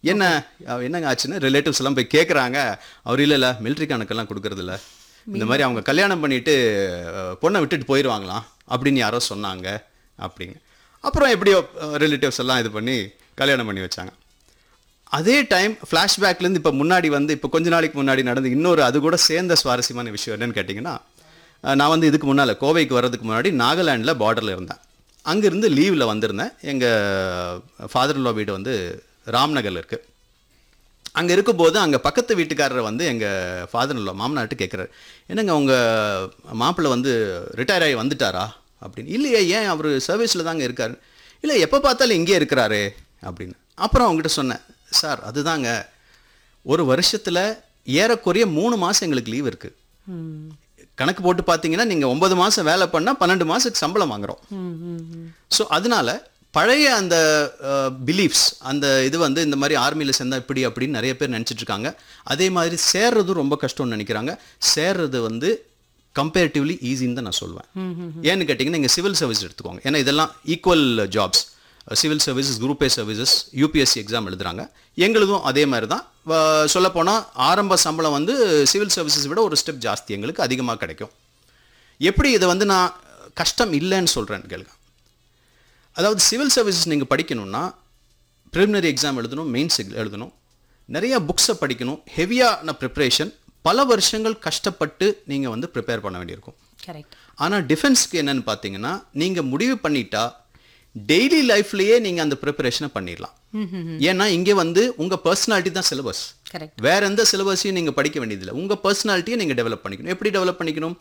என்ன அஹ் என்னங்க ஆச்சுன்னு ரிலேட்டிவ்ஸ் எல்லாம் போய் கேட்குறாங்க அவர் இல்லை இல்லை மிலிட்ரி கணக்கெல்லாம் கொடுக்கறது இல்ல இந்த மாதிரி அவங்க கல்யாணம் பண்ணிட்டு அஹ், பொண்ணை விட்டுட்டு போயிடுவாங்களாம் அப்படின்னு யாரோ சொன்னாங்க அப்படிங்க அப்புறம் எப்படியோ ரிலேட்டிவ்ஸ் எல்லாம் இது பண்ணி கல்யாணம் பண்ணி வச்சாங்க அதே டைம் ஃப்ளாஷ்பேக்லேருந்து இப்போ முன்னாடி வந்து இப்போ கொஞ்ச நாளைக்கு முன்னாடி நடந்த இன்னொரு அது கூட சேர்ந்த சுவாரஸ்யமான விஷயம் என்னன்னு கேட்டிங்கன்னா அஹ், நான் வந்து இதுக்கு முன்னால் கோவைக்கு வர்றதுக்கு முன்னாடி நாகாலாண்டில் பார்டரில் இருந்தேன் அங்கேருந்து லீவில் வந்திருந்தேன் எங்கள் ஃபாதர் லோ வீடு வந்து ராம்நகரில் இருக்குது அங்கே இருக்கும்போது அங்கே பக்கத்து வீட்டுக்காரர் வந்து எங்கள் ஃபாதர் இல்லை மாமனார்ட்டு கேட்குறாரு என்னங்க உங்கள் மாப்பிள்ளை வந்து ரிட்டையர் ஆகி வந்துட்டாரா அப்படின்னு இல்லையே ஏன் அவர் சர்வீஸில் தாங்க இருக்காரு இல்லை எப்போ பார்த்தாலும் இங்கே இருக்கிறாரு அப்படின்னு அப்புறம் அவங்ககிட்ட சொன்னேன் சார் அதுதாங்க ஒரு வருஷத்தில் ஏறக்குறைய மூணு மாதம் எங்களுக்கு லீவ் இருக்குது ம். கணக்கு போட்டு பார்த்தீங்கன்னா நீங்கள் ஒன்பது மாதம் வேலை பண்ணால் பன்னெண்டு மாதத்துக்கு சம்பளம் வாங்குறோம் ம், ம், ம். ஸோ அதனால பழைய அந்த பிலீஃப்ஸ் அந்த இது வந்து இந்த மாதிரி ஆர்மியில் சேர்ந்தா இப்படி அப்படின்னு நிறைய பேர் நினைச்சிட்டு இருக்காங்க அதே மாதிரி சேர்றதும் ரொம்ப கஷ்டம்னு நினைக்கிறாங்க சேர்றது வந்து கம்பேரிட்டிவ்லி ஈஸின்னு தான் நான் சொல்லுவேன் ஏன்னு கேட்டிங்கன்னா நீங்கள் சிவில் சர்வீஸ் எடுத்துக்கோங்க ஏன்னா இதெல்லாம் equal jobs civil services group A services UPSC exam எழுதுறாங்க எங்களுதும் அதே மாதிரி தான் சொல்லப்போனால் ஆரம்ப சம்பளம் வந்து சிவில் சர்வீசஸ் விட ஒரு ஸ்டெப் ஜாஸ்தி எங்களுக்கு அதிகமாக கிடைக்கும் எப்படி இதை வந்து நான் கஷ்டம் இல்லைன்னு சொல்கிறேன்னு கேளுங்க அதாவது சிவில் சர்வீசஸ் நீங்கள் படிக்கணும்னா ப்ரிலிமினரி எக்ஸாம் எழுதணும் மெயின்ஸ் எழுதணும் நிறைய புக்ஸை படிக்கணும் ஹெவியான ப்ரிப்ரேஷன் பல வருஷங்கள் கஷ்டப்பட்டு நீங்கள் வந்து ப்ரிப்பேர் பண்ண வேண்டியிருக்கும் கரெக்ட் ஆனால் டிஃபென்ஸ்க்கு என்னன்னு பார்த்தீங்கன்னா நீங்கள் முடிவு பண்ணிட்டா டெய்லி லைஃப்லேயே நீங்கள் அந்த ப்ரிப்பரேஷனை பண்ணிடலாம் ஏன்னா இங்கே வந்து உங்கள் பர்சனாலிட்டி தான் சிலபஸ் கரெக்ட் வேற எந்த சிலபஸையும் நீங்கள் படிக்க வேண்டியதில்லை உங்கள் பர்சனாலிட்டியை நீங்கள் டெவலப் பண்ணிக்கணும் எப்படி டெவலப் பண்ணிக்கணும்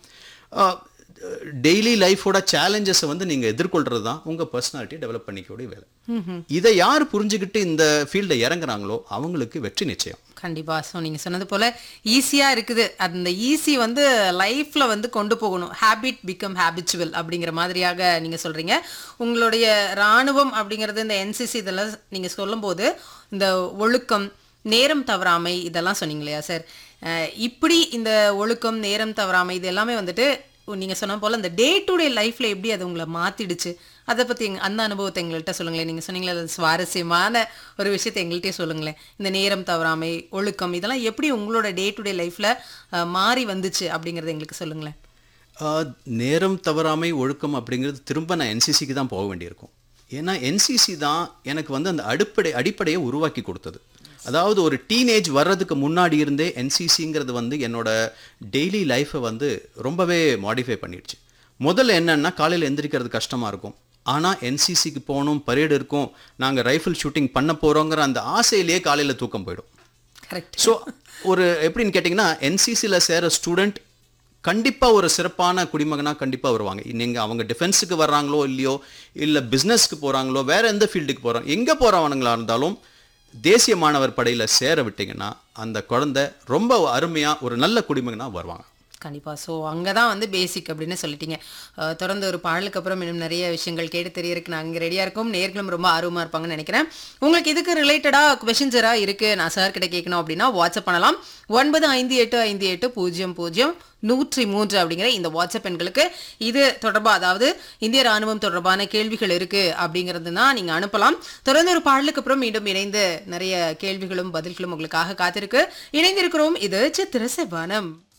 டெய்லி லைஃபோட சேலஞ்சஸை வந்து நீங்கள் எதிர்கொள்கிறது தான் உங்கள் பர்சனாலிட்டியை டெவலப் பண்ணிக்கக்கூடிய வேலை இதை யார் புரிஞ்சுக்கிட்டு இந்த ஃபீல்டில் இறங்குறாங்களோ அவங்களுக்கு வெற்றி நிச்சயம் கண்டிப்பா ஸோ நீங்க சொன்னது போல ஈஸியா இருக்குது அந்த ஈஸி வந்து லைஃப்ல வந்து கொண்டு போகணும் ஹேபிட் பிகம் ஹேபிச்சுவல் அப்படிங்கிற மாதிரியாக நீங்க சொல்றீங்க உங்களுடைய ராணுவம் அப்படிங்கிறது இந்த என்சிசி இதெல்லாம் நீங்க சொல்லும்போது இந்த ஒழுக்கம் நேரம் தவறாமை இதெல்லாம் சொன்னீங்க இல்லையா சார் அஹ் இப்படி இந்த ஒழுக்கம் நேரம் தவறாமை இது எல்லாமே வந்துட்டு நீங்க சொன்ன போல இந்த டே டு டே லைஃப்ல எப்படி அது உங்களை மாத்திடுச்சு அதை பத்தி எங்க அந்த அனுபவத்தை எங்கள்கிட்ட சொல்லுங்களேன் நீங்க சொன்னீங்களே அது சுவாரஸ்யமான ஒரு விஷயத்தை எங்கள்கிட்டயே சொல்லுங்களேன் இந்த நேரம் தவறாமை ஒழுக்கம் இதெல்லாம் எப்படி உங்களோட டே டு டே லைஃப்ல மாறி வந்துச்சு அப்படிங்கறத எங்களுக்கு சொல்லுங்களேன் ஆஹ், நேரம் தவறாமை ஒழுக்கம் அப்படிங்கிறது திரும்ப நான் என்சிசிக்கு தான் போக வேண்டியிருக்கும் ஏன்னா என்சிசி தான் எனக்கு வந்து அந்த அடிப்படை அடிப்படையை உருவாக்கி கொடுத்தது அதாவது ஒரு டீனேஜ் வர்றதுக்கு முன்னாடி இருந்தே என்சிசிங்கிறது வந்து என்னோட டெய்லி லைஃப்பை வந்து ரொம்பவே மாடிஃபை பண்ணிடுச்சு முதல்ல என்னன்னா காலையில் எந்திரிக்கிறது கஷ்டமாக இருக்கும் ஆனால் என்சிசிக்கு போகணும் பரேடு இருக்கும் நாங்கள் ரைஃபிள் ஷூட்டிங் பண்ண போகிறோங்கிற அந்த ஆசையிலேயே காலையில் தூக்கம் போயிடும் கரெக்ட் ஸோ ஒரு எப்படின்னு கேட்டிங்கன்னா என்சிசியில் சேர ஸ்டூடெண்ட் கண்டிப்பாக ஒரு சிறப்பான குடிமகனாக கண்டிப்பாக வருவாங்க நீங்கள் அவங்க டிஃபென்ஸுக்கு வர்றாங்களோ இல்லையோ இல்லை பிஸ்னஸ்க்கு போகிறாங்களோ வேற எந்த ஃபீல்டுக்கு போகிறாங்க எங்கே போகிறவனுங்களா இருந்தாலும் தேசிய மாணவர் படையில் சேர விட்டிங்கன்னா அந்த குழந்தை ரொம்ப அருமையாக ஒரு நல்ல குடிமகனாக வருவாங்க கண்டிப்பா ஸோ அங்கதான் வந்து பேசிக் அப்படின்னு சொல்லிட்டீங்க அஹ் தொடர்ந்து ஒரு பாடலுக்கு அப்புறம் இன்னும் நிறைய விஷயங்கள் கேட்டு தெரியறதுக்கு நாங்கள் இங்கே ரெடியாக இருக்கோம் நேர்களும் ரொம்ப ஆர்வமாக இருப்பாங்கன்னு நினைக்கிறேன் உங்களுக்கு இதுக்கு ரிலேட்டடாக கொஷின்ஸரா இருக்கு நான் சார் கிட்ட கேட்கணும் அப்படின்னா வாட்ஸ்அப் பண்ணலாம் ஒன்பது ஐந்து எட்டு ஐந்து எட்டு பூஜ்ஜியம் பூஜ்ஜியம் நூற்றி மூன்று அப்படிங்கிற இந்த வாட்ஸ்அப் எண்களுக்கு இது தொடர்பாக அதாவது இந்திய ராணுவம் தொடர்பான கேள்விகள் இருக்கு அப்படிங்கிறது தான் நீங்க அனுப்பலாம் தொடர்ந்து ஒரு பாடலுக்கு அப்புறம் மீண்டும் இணைந்து நிறைய கேள்விகளும் பதில்களும் உங்களுக்காக காத்திருக்கு இணைந்திருக்கிறோம் இது சித்திர செவ்வானம்